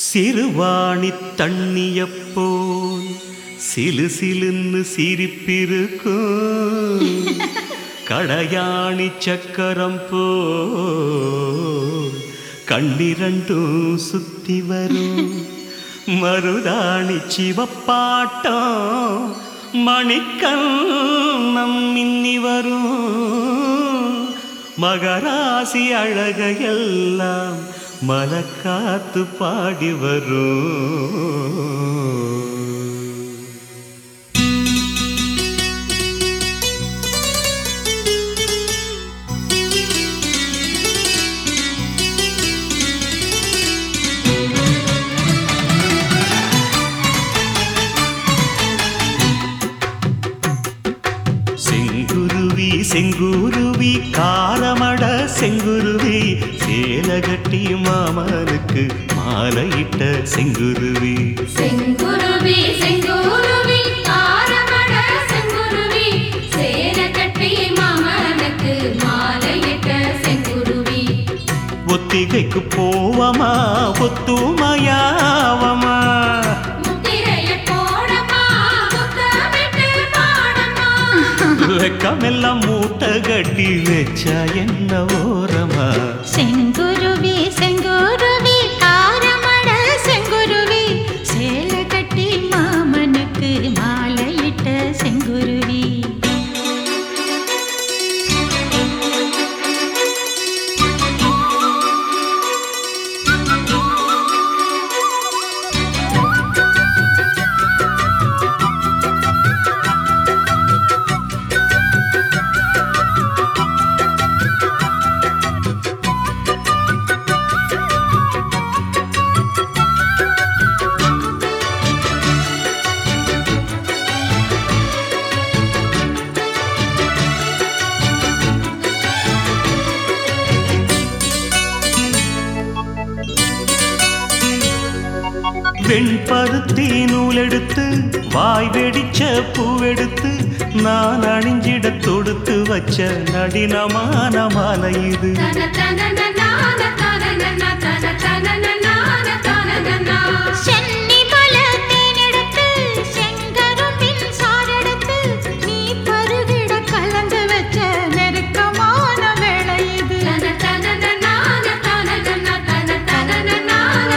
சிறுவாணி தண்ணியப்போல் சிலு சிலுன்னு சிரிப்பிருக்கும் கடையாணி சக்கரம் போல் கண்ணிரண்டும் சுத்தி வரும் மருதாணி சிவப்பாட்டம் மணிக்கண்ணம் மின்னி வரும் மகராசி அழகையெல்லாம் மலக்காத்து பாடி வரும் செங்குருவி செங்குருவி காரமட செங்குருவி சேலகட்டி மாமனுக்கு மாலையிட்ட செங்குருவி செங்குருவி செங்குருவி ஆரமட செங்குருவி சேல கட்டி மாமனுக்கு மாலையிட்ட செங்குருவி ஒத்திகைக்கு போவமா ஒத்துமையாவமா முத்திரைய போடமா முத்தமிட்டு பாடமா வெக்கமெல்லாம் மூட்டை கட்டி வச்சா என்ன ஓரமா செங்குருவி செங்குருவி காரமட செங்குருவி சேல கட்டி மாமனுக்கு மாலையிட்ட செங்குருவி வெண்பருத்தி நூலெடுத்து வாய் வெடிச்ச பூவெடுத்து நான் அணிஞ்சிட தொடுத்து வச்ச நடினமான மாலை இது தன தன நான தன தன தன நான தன சென்னி பல தேனெடுத்து செங்கரும்பின் சாரெடுத்து நீ பருகிட கலந்து வச்ச நெருக்கமான வேளை இது தன தன நான தன தன தன நான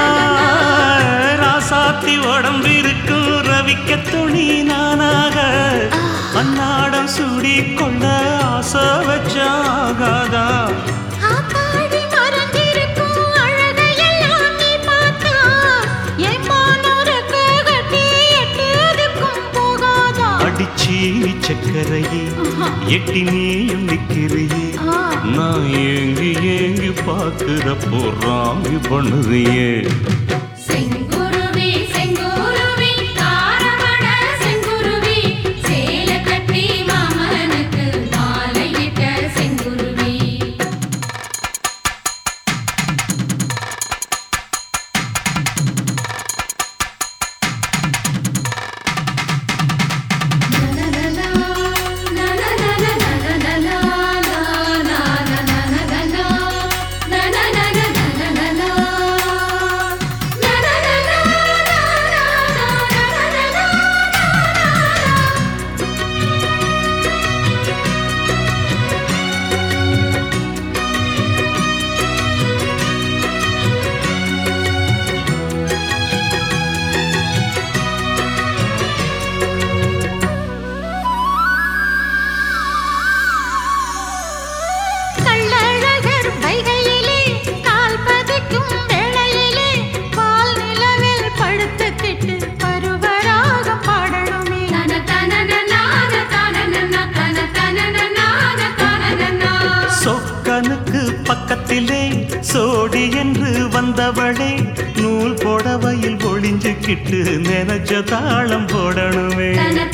ராசாத்தி உடம்பிருக்கும் ரவிக்க துணி நானாக அன்னாடம் சூடி கொண்ட ஆசை வச்சாகாதா ஆத்தாடி மறந்திருக்கும் அழகையெல்லாம் நீ பார்த்தா என் மானோருக்கு கட்டி எட்டுதுக்கும் போகாதா அடிச்சி சக்கரையே எட்டி நீயும் நிக்கிறியே ஆ. நான் ஏங்கி ஏங்கி பார்க்கிறப்போ ராங்கி பண்ணுறியே செங்குருவி செங்குருவி காரமட செங்குருவி சேல கட்டி மாமனுக்கு மாலையிட்ட செங்குருவி கள்ளழகர் வைகையிலே கால் பதிக்கும் வேளையிலே பால் நிலவில் படுத்துக்கிட்டு பருவராகம் பாடணுமே சொக்கனுக்கு பக்கத்திலே சோடி என்று வந்தவளே நூல் புடவையில் ஒளிஞ்சுக்கிட்டு நினைச்ச தாளம் போடணுமே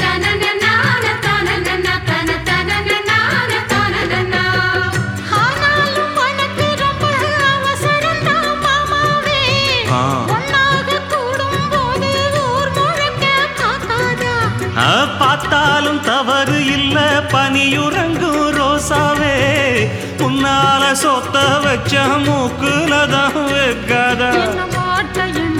ஆனாலும் உனக்கு ரொம்ப அவசரம்தான் மாமாவே ஆ. ஒன்னாக கூடும்போது ஊர் முழுக்க காக்காதா ஆ, பார்த்தாலும் தவறு இல்ல பனியுறங்கும் ரோசாவே உன்னால சொத்த வச்ச மூக்குல தான் வைக்காத என்ன மாட்ட என்ன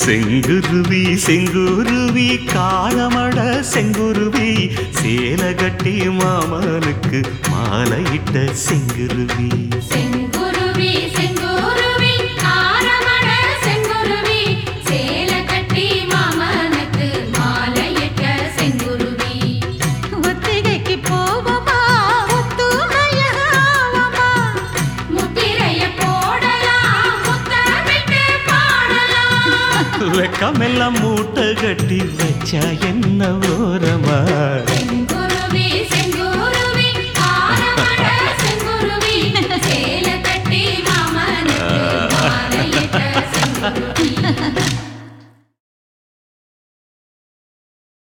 செங்குருவி செங்குருவி காரமட செங்குருவி சேலகட்டி மாமனுக்கு மாலையிட்ட செங்குருவி செங்குருவி செங்குருவி காரமட செங்குருவி சேல கட்டி மாமனுக்கு மாலையிட்ட செங்குருவி ஒத்திகைக்கு போவோமா ஒத்துமையாவமா முத்திரைய போடலாம் முத்தமிட்டு பாடலாம் வெக்கமெல்லாம் மூட்டை கட்டி வச்சா என்னவோ